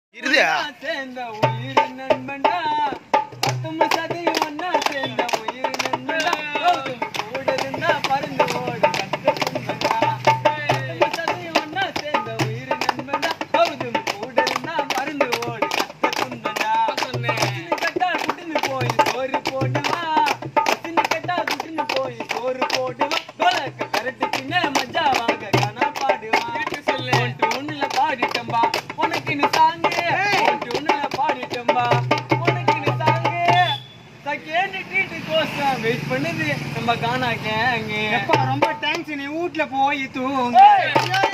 இருதியா சேர்ந்த உயிர் நண்பன்டா பத்தொன்பது சதவீதம் ஒன்னா சேர்ந்த உயிர் நண்பன்டா கௌதம் கூட இருந்தா பறந்து ஓடு கத்த துன்பன்டா பத்தொன்பது சதவீதம் ஒன்னா சேர்ந்த உயிர் நண்பன்டா கௌதம் கூட இருந்தா பறந்து ஓடு கத்த துன்பன்டா சின்ன கட்டா குட்டுன்னு போய் சோறு போடுவா சின்ன கட்டா குட்டுன்னு போய் சோறு போடுவா கோலக்க கரட்டு சின்ன மஜா வாங்க கானா பாடுவா ஒன்று ஒண்ணுல பாடிட்டம்பா உனக்கு நீ சாங்கு ஒன்று ஒண்ணுல பாடிட்டம்பா உனக்கு நீ சாங்கு சக்கேன்னு ட்ரீட்டு கோசம் வெயிட் பண்ணுது நம்ம கானா கேங்க எப்பா ரொம்ப தேங்க்ஸ் நீ வீட்ல போய் தூங்கு ஏய்